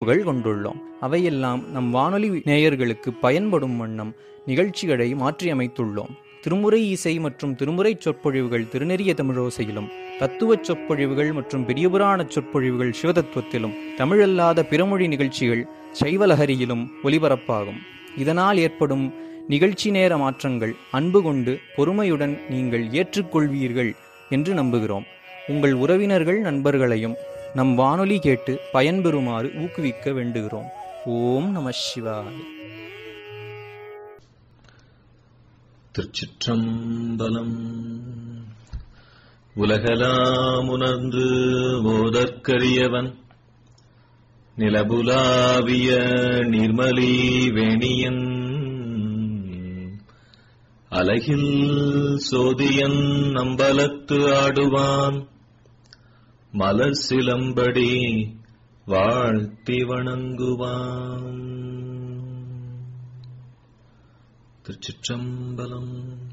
தலைப்புகள் கொண்டுள்ளோம் அவையெல்லாம் நம் வானொலி நேயர்களுக்கு பயன்படும் வண்ணம் நிகழ்ச்சிகளை மாற்றியமைத்துள்ளோம் திருமுறை இசை மற்றும் திருமுறை சொற்பொழிவுகள் திருநெறிய தமிழோசையிலும் தத்துவச் சொற்பொழிவுகள் மற்றும் பெரியபுராண சொற்பொழிவுகள் சிவதத்துவத்திலும் தமிழல்லாத பிறமொழி நிகழ்ச்சிகள் சைவலஹரியிலும் ஒலிபரப்பாகும் இதனால் ஏற்படும் நிகழ்ச்சி நேர மாற்றங்கள் அன்பு கொண்டு பொறுமையுடன் நீங்கள் ஏற்றுக்கொள்வீர்கள் என்று நம்புகிறோம் உங்கள் உறவினர்கள் நண்பர்களையும் நம் வானொலி கேட்டு பயன்பெறுமாறு ஊக்குவிக்க வேண்டுகிறோம் ஓம் நம சிவாய திருச்சிற்றம்பலம் உலகலாம் உணர்ந்து மோதற்கரியவன் நிலபுலாவிய நிர்மலி வேணியன் அலகில் சோதியன் அம்பலத்து ஆடுவான் மலர் சிலம்படி வாழ்த்தி வணங்குவான் திருச்சிற்றம்பலம்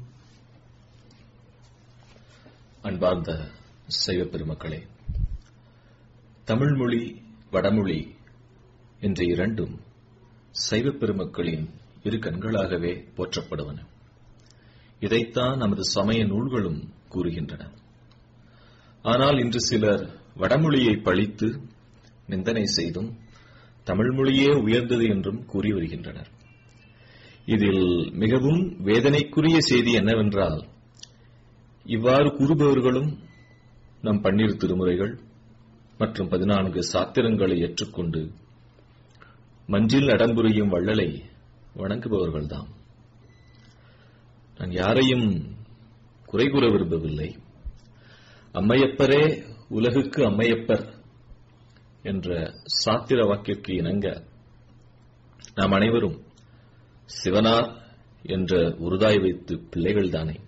அன்பார்ந்த சைவ பெருமக்களே தமிழ்மொழி வடமொழி என்ற இரண்டும் சைவ பெருமக்களின் இரு கண்களாகவே போற்றப்படுவன இதைத்தான் நமது சமய நூல்களும் கூறுகின்றன ஆனால் இன்று சிலர் வடமொழியை பழித்து நிந்தனை செய்தும் தமிழ் மொழியே உயர்ந்தது என்றும் கூறி வருகின்றனர் இதில் மிகவும் வேதனைக்குரிய செய்தி என்னவென்றால் இவ்வாறு கூறுபவர்களும் நம் பன்னீர் திருமுறைகள் மற்றும் பதினான்கு சாத்திரங்களை ஏற்றுக்கொண்டு மஞ்சில் அடம்புரியும் வள்ளலை வணங்குபவர்கள்தாம் நான் யாரையும் குறை கூற விரும்பவில்லை அம்மையப்பரே உலகுக்கு அம்மையப்பர் என்ற சாத்திர வாக்கிற்கு இணங்க நாம் அனைவரும் சிவனார் என்ற உருதாய் வைத்து பிள்ளைகள்தானே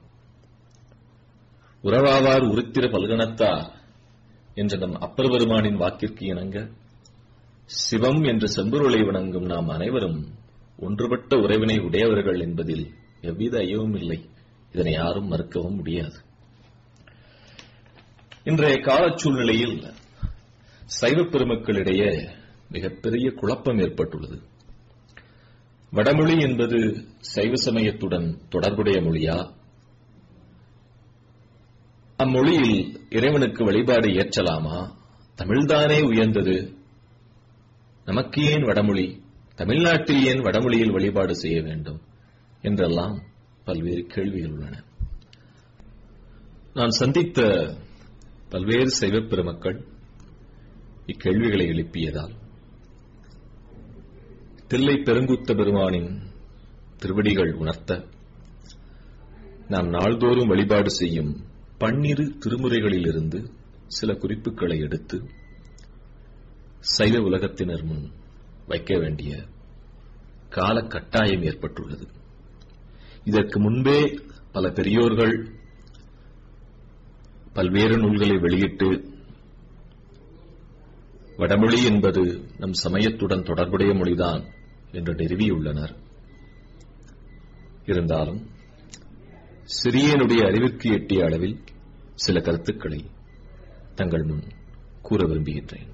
உறவாவார் உருத்திர பல்கணத்தார் என்ற நம் அப்பர் பெருமானின் வாக்கிற்கு இணங்க சிவம் என்ற செம்பொருளை வணங்கும் நாம் அனைவரும் ஒன்றுபட்ட உறவினை உடையவர்கள் என்பதில் எவ்வித ஐயமும் இல்லை இதனை யாரும் மறுக்கவும் முடியாது இன்றைய காலச் சூழ்நிலையில் சைவ பெருமக்களிடையே மிகப்பெரிய குழப்பம் ஏற்பட்டுள்ளது வடமொழி என்பது சைவ சமயத்துடன் தொடர்புடைய மொழியா அம்மொழியில் இறைவனுக்கு வழிபாடு ஏற்றலாமா தமிழ்தானே உயர்ந்தது நமக்கு ஏன் வடமொழி தமிழ்நாட்டில் ஏன் வடமொழியில் வழிபாடு செய்ய வேண்டும் என்றெல்லாம் பல்வேறு கேள்விகள் உள்ளன நான் சந்தித்த பல்வேறு சைவ பெருமக்கள் இக்கேள்விகளை எழுப்பியதால் தில்லை பெருங்குத்த பெருமானின் திருவடிகள் உணர்த்த நாம் நாள்தோறும் வழிபாடு செய்யும் பன்னிரு திருமுறைகளிலிருந்து சில குறிப்புகளை எடுத்து சைவ உலகத்தினர் முன் வைக்க வேண்டிய கால கட்டாயம் ஏற்பட்டுள்ளது இதற்கு முன்பே பல பெரியோர்கள் பல்வேறு நூல்களை வெளியிட்டு வடமொழி என்பது நம் சமயத்துடன் தொடர்புடைய மொழிதான் என்று நிறுவியுள்ளனர் இருந்தாலும் சிறியனுடைய அறிவிற்கு எட்டிய அளவில் சில கருத்துக்களை தங்கள் முன் கூற விரும்புகின்றேன்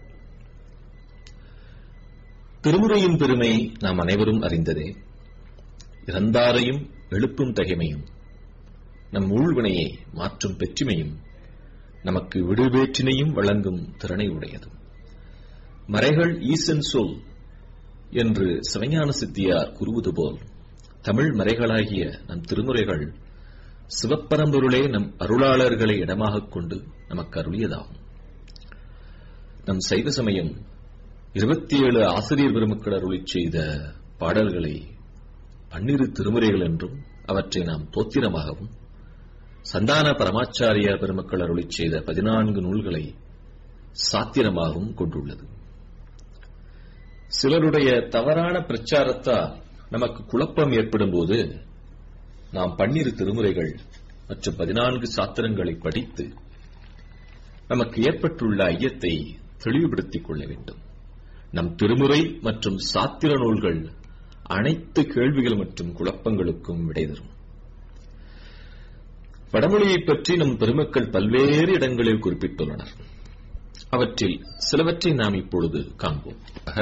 திருமுறையின் பெருமை நாம் அனைவரும் அறிந்ததே இறந்தாரையும் எழுப்பும் தகைமையும் நம் ஊழ்வினையை மாற்றும் பெற்றுமையும் நமக்கு விடுவேற்றினையும் வழங்கும் திறனை உடையது மறைகள் ஈசன் சொல் என்று சிவஞான சித்தியார் கூறுவது போல் தமிழ் மறைகளாகிய நம் திருமுறைகள் சிவப்பரம்பொருளே நம் அருளாளர்களை இடமாகக் கொண்டு நமக்கு அருளியதாகும் நம் சைவ சமயம் இருபத்தி ஏழு ஆசிரியர் பெருமக்கள் அருளி செய்த பாடல்களை பன்னிரு திருமுறைகள் என்றும் அவற்றை நாம் தோத்திரமாகவும் சந்தான பரமாச்சாரிய பெருமக்கள் அருளி செய்த பதினான்கு நூல்களை சாத்திரமாகவும் கொண்டுள்ளது சிலருடைய தவறான பிரச்சாரத்தால் நமக்கு குழப்பம் ஏற்படும் போது நாம் பன்னிரு திருமுறைகள் மற்றும் பதினான்கு சாத்திரங்களை படித்து நமக்கு ஏற்பட்டுள்ள ஐயத்தை தெளிவுபடுத்திக் கொள்ள வேண்டும் நம் திருமுறை மற்றும் சாத்திர நூல்கள் அனைத்து கேள்விகள் மற்றும் குழப்பங்களுக்கும் விடை தரும் வடமொழியைப் பற்றி நம் பெருமக்கள் பல்வேறு இடங்களில் குறிப்பிட்டுள்ளனர் அவற்றில் சிலவற்றை நாம் இப்பொழுது காண்போம் ஆக,